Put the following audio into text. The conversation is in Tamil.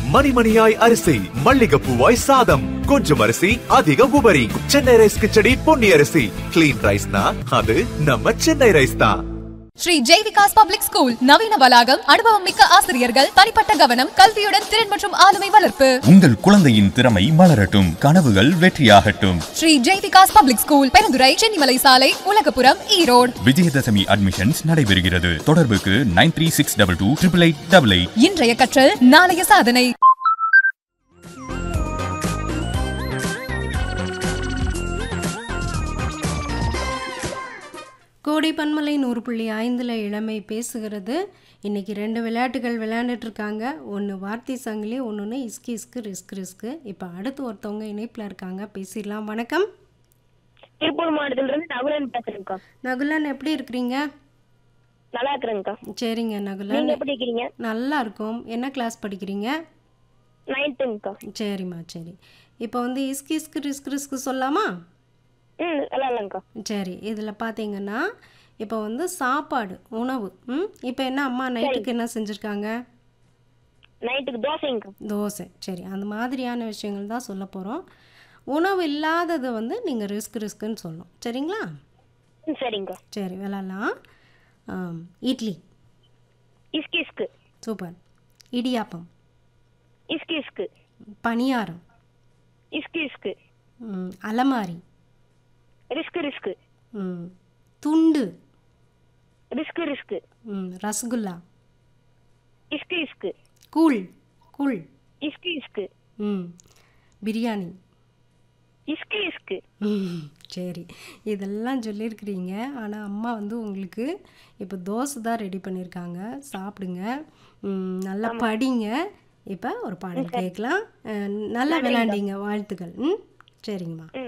மணிமணியாய் அரிசி மல்லிகைப்பூவாய் சாதம் கொஞ்சம் அரிசி அதிக உபரி சென்னை ரைஸ் கிச்சடி பொன்னி அரிசி கிளீன் ரைஸ்னா அது நம்ம சென்னை ரைஸ் தான் ஸ்ரீ ஜெய்விகாஸ் பப்ளிக் ஸ்கூல் நவீன வளாகம் அனுபவம் மிக்க ஆசிரியர்கள் தனிப்பட்ட கவனம் கல்வியுடன் திறன் மற்றும் ஆளுமை வளர்ப்பு உங்கள் குழந்தையின் திறமை மலரட்டும் கனவுகள் வெற்றியாகட்டும் ஸ்ரீ ஜெய்விகாஸ் பப்ளிக் ஸ்கூல் பெருந்துறை சென்னிமலை சாலை உலகபுரம் ஈரோடு விஜயதசமி அட்மிஷன்ஸ் நடைபெறுகிறது தொடர்புக்கு nine three six double two triple eight double eight இன்றைய கற்றல் நாளைய சாதனை கோடை பன்மலை நூறு புள்ளி ஐந்தில் இளமை பேசுகிறது இன்றைக்கி ரெண்டு விளையாட்டுகள் விளையாண்டுட்டு இருக்காங்க ஒன்று வார்த்தை சங்கிலி ஒன்று இஸ்கி இஸ்கு ரிஸ்க் ரிஸ்க்கு இப்போ அடுத்து ஒருத்தவங்க இணைப்பில் இருக்காங்க பேசிடலாம் வணக்கம் திருப்பூர் மாவட்டத்துல இருந்து நகுலன் பேசுறேன்க்கா நகுலன் எப்படி இருக்கிறீங்க நல்லா இருக்கிறேங்க்கா சரிங்க நகுலன் நீங்க எப்படி இருக்கீங்க நல்லா இருக்கும் என்ன கிளாஸ் படிக்கிறீங்க நைன்த்துங்கக்கா சரிம்மா சரி இப்போ வந்து இஸ்கி இஸ்கு ரிஸ்க் ரிஸ்க்கு சொல்லாமா ம் நல்லா இல்லைங்கக்கா சரி இதில் பார்த்தீங்கன்னா இப்போ வந்து சாப்பாடு உணவு ம் இப்போ என்ன அம்மா நைட்டுக்கு என்ன செஞ்சுருக்காங்க நைட்டுக்கு தோசைங்கக்கா தோசை சரி அந்த மாதிரியான விஷயங்கள் தான் சொல்ல போகிறோம் உணவு இல்லாததை வந்து நீங்கள் ரிஸ்க் ரிஸ்க்குன்னு சொல்லணும் சரிங்களா ம் சரிங்கக்கா சரி விளாட்லாம் ஆம், இட்லி இஸ்கு இஸ்கு சூப்பர் இடியாப்பம் இஸ்கு இஸ்கு பணியாரம் இஸ்கு இஸ்கு ம், அலமாரி ரிஸ்கு ரிஸ்கு ம், துண்டு ரிஸ்கு ரிஸ்கு ம், ரசகுல்லா இஸ்கு இஸ்கு கூழ் கூழ் இஸ்கு இஸ்கு ம் பிரியாணி இஸ்கு இஸ்கு ம், சரி இதெல்லாம் சொல்லியிருக்கிறீங்க ஆனால் அம்மா வந்து உங்களுக்கு இப்போ தோசை தான் ரெடி பண்ணியிருக்காங்க சாப்பிடுங்க ம், நல்லா படிங்க இப்போ ஒரு பாடல் கேட்கலாம் அஹ், நல்லா விளையாண்டீங்க வாழ்த்துக்கள் ம் சரிங்கம்மா ம்